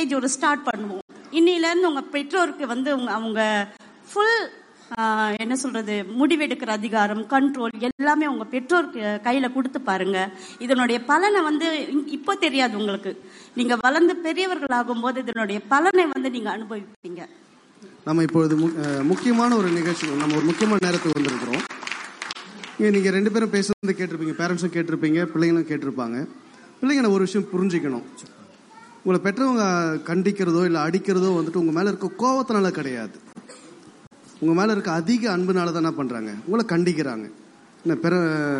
Stage ஒரு start பண்ணுவோம் இன்னிலேருந்து உங்க பெற்றோருக்கு வந்து உங்க அவங்க ஃபுல் என்ன சொல்றது முடிவெடுக்கிற அதிகாரம் கண்ட்ரோல் எல்லாமே உங்க பெற்றோருக்கு கையில கொடுத்து பாருங்க இதனுடைய பலனை வந்து இ- இப்போ தெரியாது உங்களுக்கு நீங்க வளர்ந்து பெரியவர்கள் ஆகும்போது இதனுடைய பலனை வந்து நீங்க அனுபவிப்பீங்க நம்ம இப்பொழுது மு- அஹ், முக்கியமான ஒரு நிகழ்ச்சி நம்ம ஒரு முக்கியமான நேரத்துக்கு வந்திருக்கிறோம் இங்க நீங்க ரெண்டு பேரும் பேசுறது கேட்டிருப்பீங்க பேரண்ட்ஸும் கேட்டிருப்பீங்க பிள்ளைங்களும் கேட்டிருப்பாங்க பிள்ளைங்க ஒரு விஷயம் புரிஞ்சுக்கணும் உங்களை பெற்றவங்க கண்டிக்கிறதோ இல்லை அடிக்கிறதோ வந்துட்டு உங்க மேல இருக்க கோவத்தினால கிடையாது உங்க மேல இருக்க அதிக அன்புனால தான் என்ன பண்றாங்க உங்களை கண்டிக்கிறாங்க என்ன பிற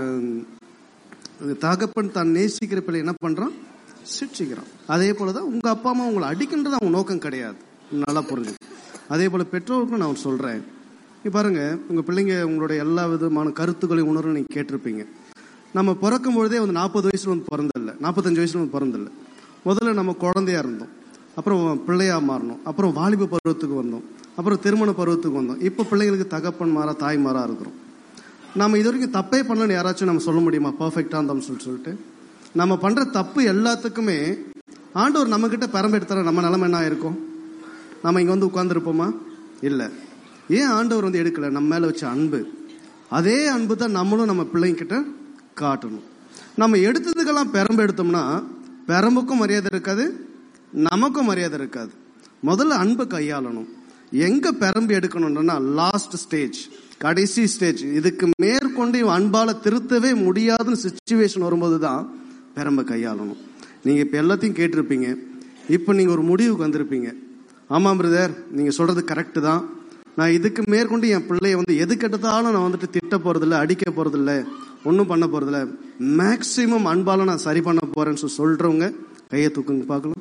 தகப்பன் தான் நேசிக்கிற பிள்ளை என்ன பண்றான் சிக்ஷிக்கிறான் அதே போலதான் உங்க அப்பா அம்மா உங்களை அடிக்கின்றது அவங்க நோக்கம் கிடையாது நல்லா புரிஞ்சு அதே போல பெற்றோருக்கும் நான் சொல்றேன் இப்ப பாருங்க உங்க பிள்ளைங்க உங்களுடைய எல்லா விதமான கருத்துக்களையும் உணர்வு நீங்க கேட்டிருப்பீங்க நம்ம பிறக்கும் பொழுதே வந்து நாற்பது வயசுல வந்து பிறந்தில்ல நாற்பத்தஞ்சு வயசுல வந்து பிறந்தில்ல முதல்ல நம்ம குழந்தையா இருந்தோம் அப்புறம் பிள்ளையா மாறணும் அப்புறம் வாலிப பருவத்துக்கு வந்தோம் அப்புறம் திருமண பருவத்துக்கு வந்தோம் இப்போ பிள்ளைங்களுக்கு தகப்பன் மாறா தாய் மாறா இருக்கிறோம் நம்ம இது வரைக்கும் தப்பே பண்ணலன்னு யாராச்சும் நம்ம சொல்ல முடியுமா பர்ஃபெக்டா இருந்தோம்னு சொல்லி சொல்லிட்டு நம்ம பண்ற தப்பு எல்லாத்துக்குமே ஆண்டவர் நம்ம கிட்ட பெரம்பெடுத்தார நம்ம நிலைமை என்ன ஆயிருக்கும் நம்ம இங்க வந்து உட்கார்ந்துருப்போமா இல்ல ஏன் ஆண்டவர் வந்து எடுக்கல நம்ம மேல வச்ச அன்பு அதே அன்பு தான் நம்மளும் நம்ம பிள்ளைங்க கிட்ட காட்டணும் நம்ம எடுத்ததுக்கெல்லாம் பெரம்பு எடுத்தோம்னா பெரம்புக்கும் மரியாதை இருக்காது நமக்கும் மரியாதை இருக்காது முதல்ல அன்பை கையாளணும் எங்க பெரம்பு எடுக்கணும்னா லாஸ்ட் ஸ்டேஜ் கடைசி ஸ்டேஜ் இதுக்கு மேற்கொண்டு இவன் அன்பால திருத்தவே முடியாதுன்னு சுச்சுவேஷன் வரும்போது தான் பெரம்பை கையாளணும் நீங்க இப்ப எல்லாத்தையும் கேட்டிருப்பீங்க இப்ப நீங்க ஒரு முடிவுக்கு வந்திருப்பீங்க ஆமா பிரதர் நீங்க சொல்றது கரெக்ட் தான் நான் இதுக்கு மேற்கொண்டு என் பிள்ளைய வந்து எது கெட்டதாலும் நான் வந்துட்டு திட்ட போறதில்ல அடிக்க போறதில்ல ஒன்றும் பண்ண போறதில்ல மேக்சிமம் அன்பால நான் சரி பண்ண போறேன்னு சொல்லி சொல்றவங்க கையை தூக்குங்க பார்க்கலாம்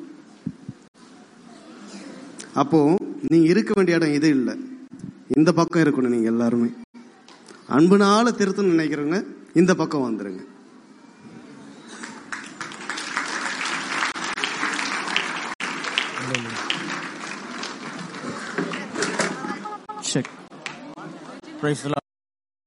அப்போ நீங்க இருக்க வேண்டிய இடம் இது இல்லை இந்த பக்கம் இருக்கணும் நீங்க எல்லாருமே அன்புனால திருத்தணும்னு நினைக்கிறவங்க இந்த பக்கம் வந்துருங்க Check. Praise the Lord.